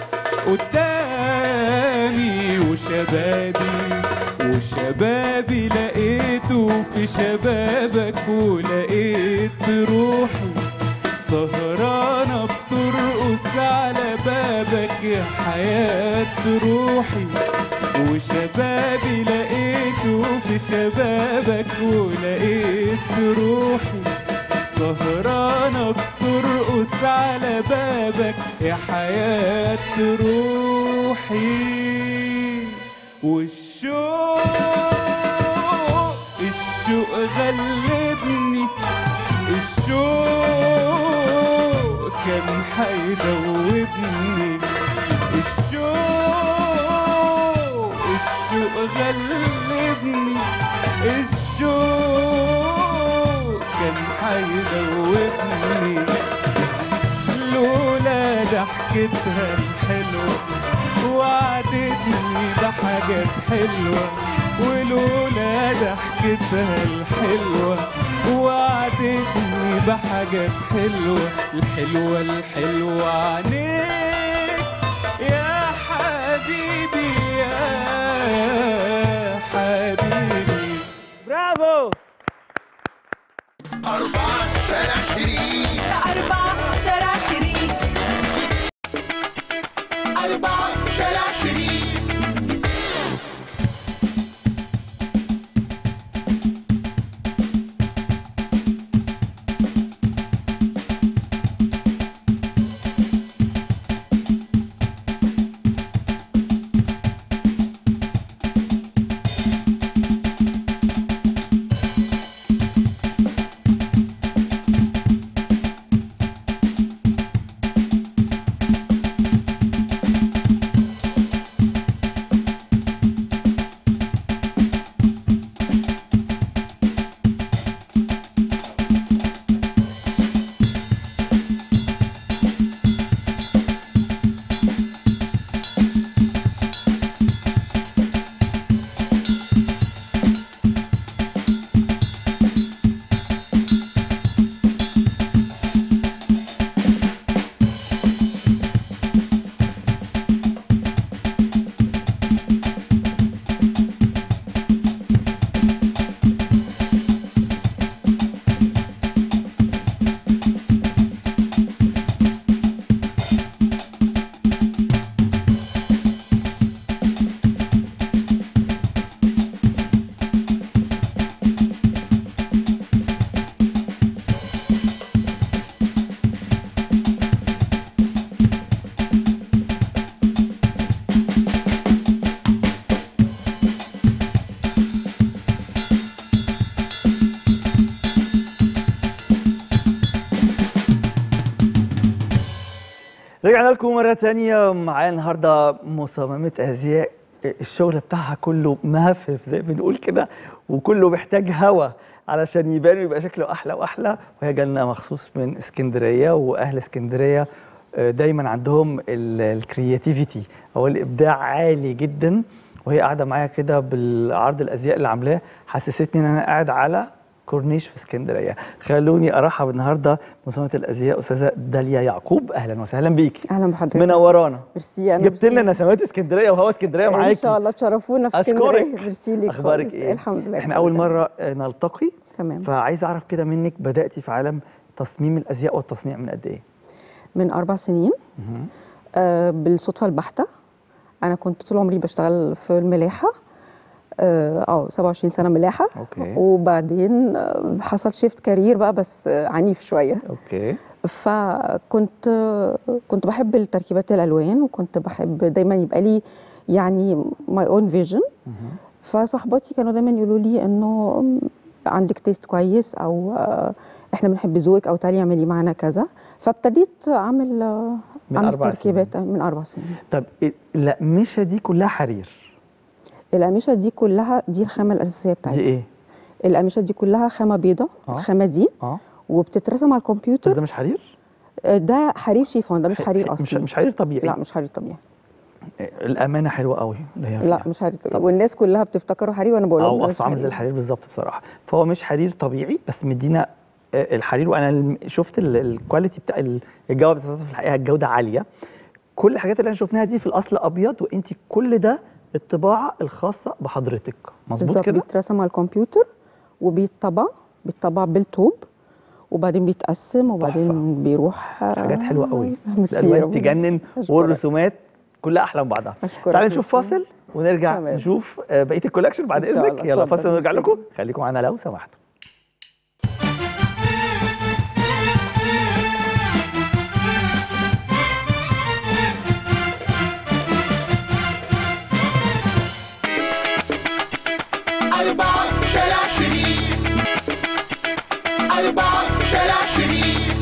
قدامي وشبابي وشبابي لقيته في شبابك ولقيت روحي سهرانة بترقص على بابك يا حياة روحي وشبابي لقيته في شبابك ولقيت روحي سهرانة بترقص على بابك يا حياة روحي والشوق الشوق غلبني الشوق كان حيدوبني الشوق الشوق غلبني الشوق كان حيدوبني لولا ضحكتها الحلوة وعدتني بحاجات حلوة ولولا ضحكتها الحلوة وعدتني بحاجات حلوة الحلوة الحلوة عنيك يا حبيبي يا حبيبي برافو أربعة شارع شريك أربعة شارع شريك أربعة شارع شريك رجعنا لكم مرة تانية معايا النهاردة مصممة أزياء الشغل بتاعها كله مهفف زي ما بنقول كده وكله محتاج هوا علشان يبان ويبقى شكله أحلى وأحلى وهي جالنا مخصوص من اسكندرية وأهل اسكندرية آه، دايما عندهم الكرياتيفيتي أو الإبداع عالي جدا وهي قاعدة معايا كده بالعرض الأزياء اللي عاملاه حسستني إن أنا قاعد على كورنيش في اسكندريه خلوني ارحب النهارده بمصممه الازياء استاذه داليا يعقوب اهلا وسهلا بيكي اهلا بحضرتك منورانا ميرسي انا جبت لنا نسمات اسكندريه وهوا اسكندريه معاكي ان شاء الله تشرفونا في اسكندريه اشكرك ميرسي ليك اخبارك خالص. ايه الحمد لله احنا اول مره آه، نلتقي تمام فعايز اعرف كده منك بداتي في عالم تصميم الازياء والتصنيع من قد ايه من اربع سنين آه بالصدفه البحته انا كنت طول عمري بشتغل في الملاحه اه آه، 27 سنه ملاحه اوكي وبعدين آه، حصل شيفت كارير بقى بس آه، عنيف شويه اوكي فكنت كنت بحب التركيبات الالوان وكنت بحب دايما يبقى لي يعني ماي اون فيجن فصاحباتي كانوا دايما يقولوا لي انه عندك تيست كويس او آه، احنا بنحب ذوقك او تعالي اعملي معانا كذا فابتديت اعمل آه، من اعمل أربع تركيبات من اربع سنين طب الأقمشة دي كلها حرير القميشه دي كلها دي الخامه الاساسيه بتاعتي دي ايه؟ القميشه دي كلها خامه بيضه آه. الخامه دي اه وبتترسم على بس الكمبيوتر ده مش حرير؟ آه، ده حرير شيفون ده مش حرير مش اصلي مش حرير طبيعي لا مش حرير طبيعي الأمانة حلوة قوي اللي هي لا فيها. مش حرير طبيعي والناس كلها بتفتكره حرير وانا بقول لهم او ده مش اصلا عامل زي حرير. الحرير بالظبط بصراحه فهو مش حرير طبيعي بس مدينا آه، الحرير وانا الم- شفت ال- الكواليتي بتاع ال- الجوده بتاعته في الحقيقه الجوده عاليه كل الحاجات اللي احنا شفناها دي في الاصل ابيض وانت كل ده الطباعه الخاصه بحضرتك مظبوط بالظبط كده بيترسم على الكمبيوتر وبيتطبع بيتطبع بالطوب وبعدين بيتقسم وبعدين بيروح حاجات حلوه قوي ميرسي يا الالوان رب. تجنن أشكرك. والرسومات كلها احلى من بعضها أشكرك تعالى نشوف ميرسي. فاصل ونرجع تمام. نشوف آه، بقيه الكولكشن بعد إن شاء اذنك الله. يلا اتفضل، فاصل ونرجع ميرسي. لكم خليكم معانا لو سمحتوا أربعة شارع شريف أربعة شارع شريف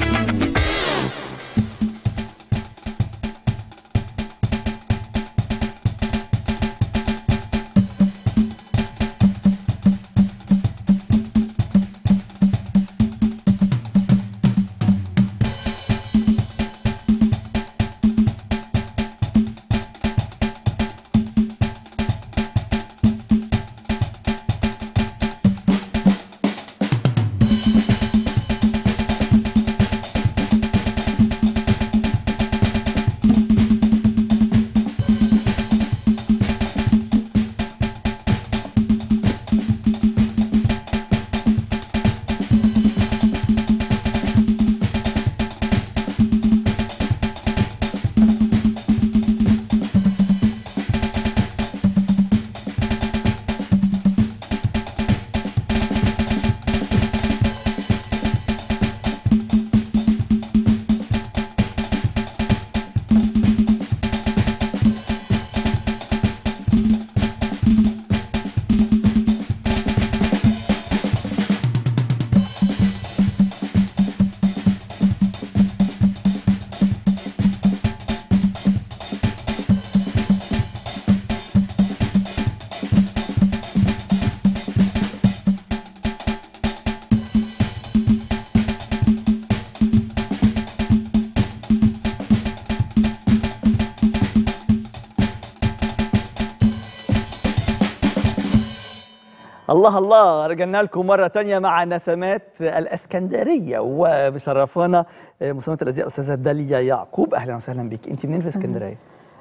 الله الله رجعنا لكم مرة تانية مع نسمات الاسكندرية وبشرفانا مصممة الازياء استاذة داليا يعقوب اهلا وسهلا بك انت منين في اسكندرية؟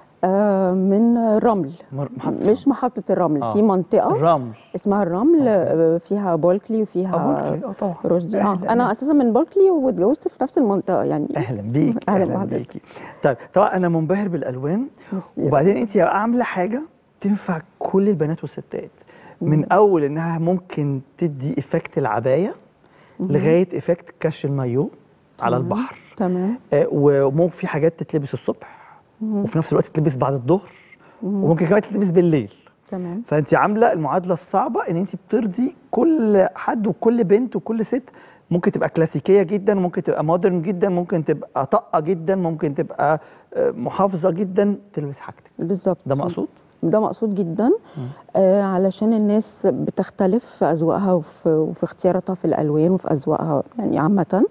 آه من الرمل مر- محطة مش محطة الرمل آه. في منطقة الرمل اسمها الرمل آه، فيها بولكلي وفيها اه بولكلي اه طبعا رشدي اه أهلاً. انا اساسا من بولكلي واتجوزت في نفس المنطقة يعني اهلا بيك أهلاً اهلا بحضرتك. بيكي طيب طبعا انا منبهر بالالوان ميرسي يا وبعدين انت عامله حاجه تنفع كل البنات والستات من اول انها ممكن تدي افكت العبايه لغايه افكت كاش المايو على تمام. البحر تمام آه، وممكن في حاجات تتلبس الصبح وفي نفس الوقت تتلبس بعد الظهر وممكن كمان تتلبس بالليل تمام فانت عامله المعادله الصعبه ان انت بترضي كل حد وكل بنت وكل ست ممكن تبقى كلاسيكيه جدا ممكن تبقى مودرن جدا ممكن تبقى طاقه جدا ممكن تبقى آه، محافظه جدا تلبس حاجتك بالظبط ده مقصود ده مقصود جدا آه علشان الناس بتختلف في اذواقها وفي, وفي اختياراتها في الالوان وفي اذواقها يعني عامه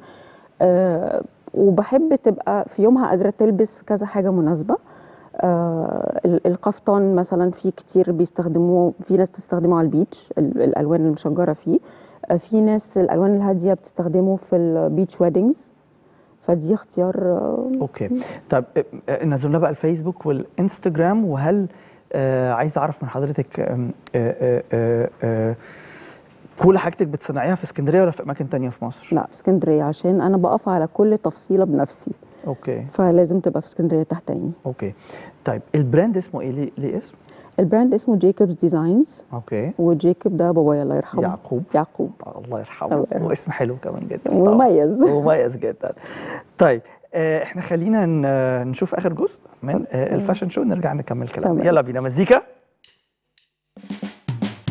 آه وبحب تبقى في يومها قادره تلبس كذا حاجه مناسبه آه ال- القفطان مثلا في كتير بيستخدموه في ناس بتستخدمه على البيتش ال- الالوان المشجره فيه آه في ناس الالوان الهاديه بتستخدمه في البيتش ويدنجز فدي اختيار آه اوكي طب آه، آه، نزلنا بقى الفيسبوك والانستجرام وهل آه عايز اعرف من حضرتك آم، آه آه آه آه كل حاجتك بتصنعيها في اسكندريه ولا في اماكن تانية في مصر؟ لا في اسكندريه عشان انا بقف على كل تفصيله بنفسي اوكي فلازم تبقى في اسكندريه تحت عيني اوكي طيب البراند اسمه ايه ليه, ليه اسم؟ البراند اسمه جيكوبز ديزاينز اوكي وجيكوب ده بابايا الله يرحمه يعقوب يعقوب الله يرحمه الله يرحمه. واسم حلو كمان جدا مميز. طبعاً. مميز جدا طيب آه احنا خلينا ن- نشوف اخر جزء من آه الفاشن شو نرجع نكمل كلامنا تمام. يلا بينا مزيكا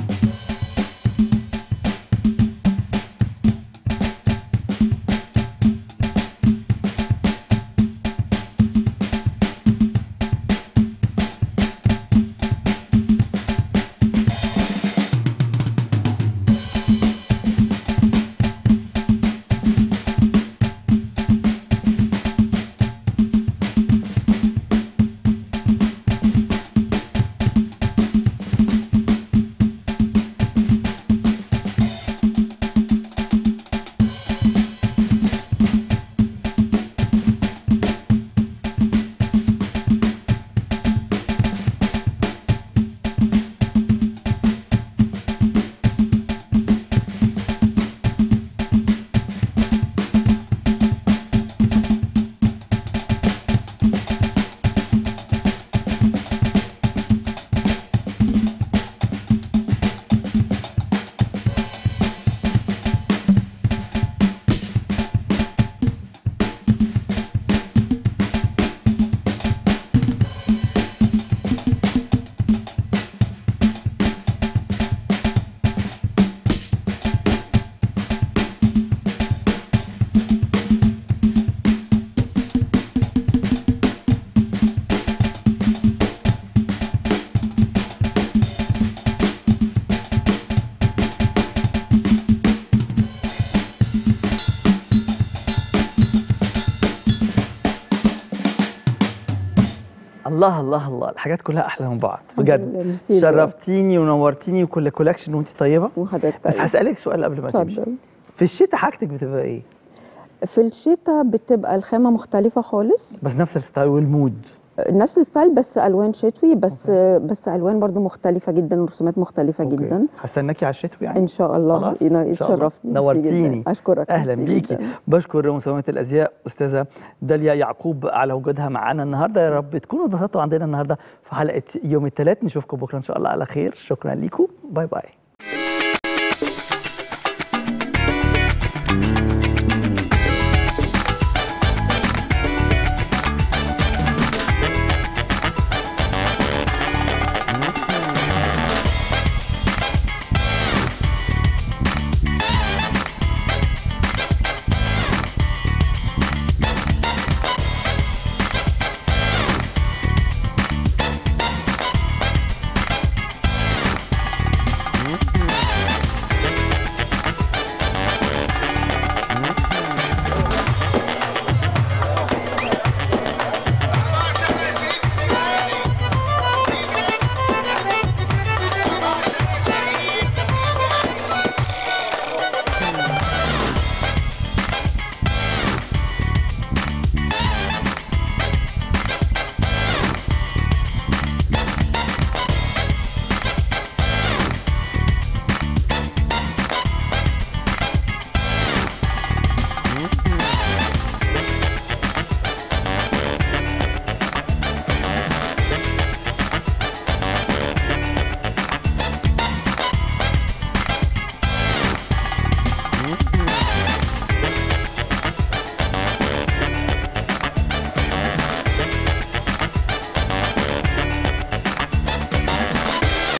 الله الله الله الحاجات كلها احلى من بعض الحمد لله، بجد ميرسي لله. شرفتيني ونورتيني وكل كولكشن وانت طيبه وحضرتك بس طيب. هسالك سؤال قبل ما تمشي اتفضل في الشتاء حاجتك بتبقى ايه في الشتاء بتبقى الخامة مختلفة خالص بس نفس الستايل والمود نفس الستايل بس الوان شتوي بس بس الوان برضو مختلفة جدا ورسومات مختلفة أوكي. جدا هستناكي على الشتوي يعني ان شاء الله خلاص ينا- إن شاء الله. يتشرفني ميرسي جداً. نورتيني اشكرك اهلا ميرسي بيكي جداً. بشكر مصممه الازياء استاذه داليا يعقوب على وجودها معانا النهارده يا رب تكونوا اتبسطتوا عندنا النهارده في حلقه يوم الثلاث نشوفكم بكره ان شاء الله على خير شكرا ليكم باي باي